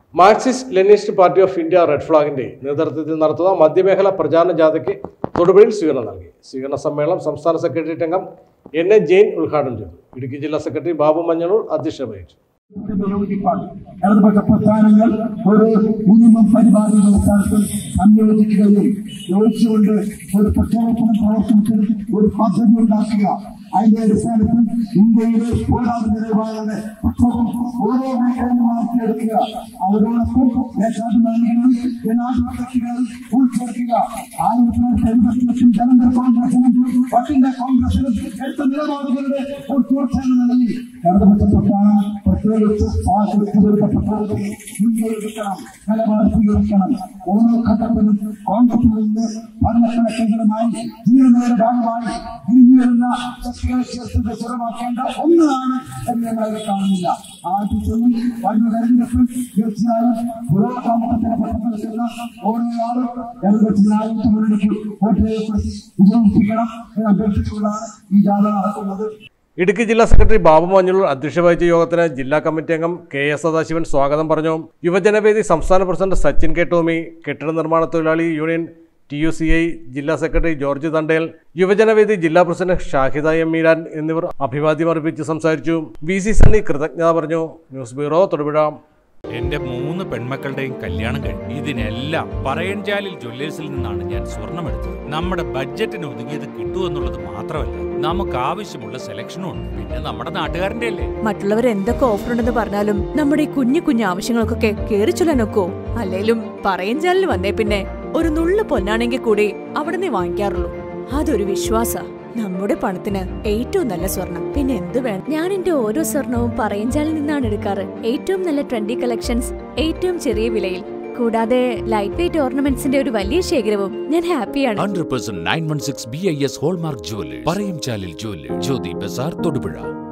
Marxist Leninist party of India red ഫ്ലാഗിന്റെ നേതൃത്വത്തിൽ നടത്തുന്ന മധ്യമേഖല പ്രചാരണ ജാഥയ്ക്ക് തൊടുപുഴയിൽ സ്വീകരണം നൽകി സ്വീകരണ സമ്മേളനം സംസ്ഥാന സെക്രട്ടേറിയറ്റ് അംഗം എൻ എ ജെയിൻ ഉദ്ഘാടനം ചെയ്തു ഇടുക്കി ജില്ലാ സെക്രട്ടറി ബാബു മഞ്ഞളൂർ അധ്യക്ഷത വഹിച്ചു യോജിപ്പാണ് ഇടതുപക്ഷ പ്രസ്ഥാനങ്ങൾ ഒരു മിനിമം പരിപാടിയുടെ സ്ഥലത്ത് സംയോജിക്കുകയും യോജിച്ചുകൊണ്ട് ഒരു പ്രക്ഷോഭത്തിന് പ്രവർത്തിച്ച് ഒരു പദ്ധതി ഉണ്ടാക്കുക അതിന്റെ അടിസ്ഥാനത്തിൽ ഇന്ത്യയിലെ പോരാട്ട നിലപാടുകളുടെ പ്രക്ഷോഭം ഓരോ മേഖലയും മാറ്റിയെടുക്കുക അവരോടൊപ്പം ദേശാഭിമാനികളും ജനാധിപത്യങ്ങളും ഉൾച്ചേർക്കുക ആയിരത്തി തൊള്ളായിരത്തി എഴുപത്തി ലക്ഷം ജനങ്ങൾ കോൺഗ്രസിനും പട്ടിന്റെ കോൺഗ്രസിനും എടുത്ത നിലപാടുകളുടെ ഒരു തുടർച്ച എന്ന നിലയിൽ ഇടതുപക്ഷ പ്രസ്ഥാനം പ്രത്യേകിച്ച് സ്വാതന്ത്ര്യത്തിന്റെ പ്രസ്ഥാനത്തിന് മുൻകൈയെടുക്കണം നിലപാട് സ്വീകരിക്കണം ഓരോ ഘട്ടത്തിലും കോൺഗ്രസിൽ നിന്ന് ഭരണക്കണക്കുകളുമായി ജീവനയുടെ ഭാഗമായി തിരിഞ്ഞു വരുന്ന ശക്തികളെ ചേർത്ത് ചെറുവാക്കേണ്ട ഒന്നാണ് എന്ന് ഞങ്ങളത് കാണുന്നില്ല ആദ്യത്തെയും വരുന്ന തെരഞ്ഞെടുപ്പിൽ തീർച്ചയായും പുരോഗമനത്തിന് പറ്റുന്ന ഓരോ ആളും ഇടതുപക്ഷ മുന്നണിക്ക് വോട്ട് രേഖപ്പെടുത്തി വിജയിപ്പിക്കണം എന്ന് അഭ്യർത്ഥിച്ചുകൊണ്ടാണ് ഈ ജാഥ നടത്തുന്നത് ഇടുക്കി ജില്ലാ സെക്രട്ടറി ബാബു മഞ്ഞളൂർ അധ്യക്ഷത വഹിച്ച യോഗത്തിന് ജില്ലാ കമ്മിറ്റി അംഗം കെ എസ് സദാശിവൻ സ്വാഗതം പറഞ്ഞു യുവജനവേദി സംസ്ഥാന പ്രസിഡന്റ് സച്ചിൻ കെ ടോമി കെട്ടിട നിർമ്മാണ തൊഴിലാളി union T U C I ജില്ലാ സെക്രട്ടറി ജോർജ് തണ്ടേൽ യുവജനവേദി ജില്ലാ പ്രസിഡന്റ് ഷാഹിദ എം മീരാൻ എന്നിവർ അഭിവാദ്യം അർപ്പിച്ച് സംസാരിച്ചു വി സി സണ്ണി കൃതജ്ഞത പറഞ്ഞു ന്യൂസ് ബ്യൂറോ തൊടുപുഴ എന്റെ മൂന്ന് പെൺമക്കളുടെയും കല്യാണം കഴിഞ്ഞു ഇതിനെല്ലാം പറയൻചാലിൽ ജ്വല്ലേഴ്സിൽ നിന്നാണ് ഞാൻ സ്വർണം എടുത്തത് നമ്മുടെ ബഡ്ജറ്റിന് ഒതുങ്ങിയത് കിട്ടുമെന്നുള്ളത് മാത്രമല്ല നമുക്ക് ആവശ്യമുള്ള സെലക്ഷനും ഉണ്ട് പിന്നെ നമ്മുടെ നാട്ടുകാരന്റെ അല്ലേ മറ്റുള്ളവർ എന്തൊക്കെ ഓഫർ ഉണ്ടെന്ന് പറഞ്ഞാലും നമ്മുടെ ഈ കുഞ്ഞു കുഞ്ഞു ആവശ്യങ്ങൾക്കൊക്കെ കേറി ചൊല്ലാനൊക്കോ അല്ലേലും പറയഞ്ചാലിൽ വന്നേ പിന്നെ ഒരു നുള്ളു പൊന്നാണെങ്കിൽ കൂടി അവിടെ നിന്ന് വാങ്ങിക്കാറുള്ളൂ അതൊരു വിശ്വാസ നമ്മുടെ പണത്തിന് ഏറ്റവും നല്ല സ്വർണം പിന്നെ എന്ത് വേണം ഞാൻ എന്റെ ഓരോ സ്വർണവും പറയഞ്ചാലിൽ നിന്നാണ് എടുക്കാറ് ഏറ്റവും നല്ല ട്രെൻഡി കളക്ഷൻസ് ഏറ്റവും ചെറിയ വിലയിൽ കൂടാതെ ലൈറ്റ് വെയിറ്റ് ഓർണമെന്റ്സിന്റെ ഒരു വലിയ ശേഖരവും ഞാൻ ഹാപ്പിയാണ് hundred percent nine one six B I S hallmark jewellers പറയും ചാലിൽ ജുവല്ലേഴ്സ് ജ്യോതി ബസാർ തൊടുപുഴ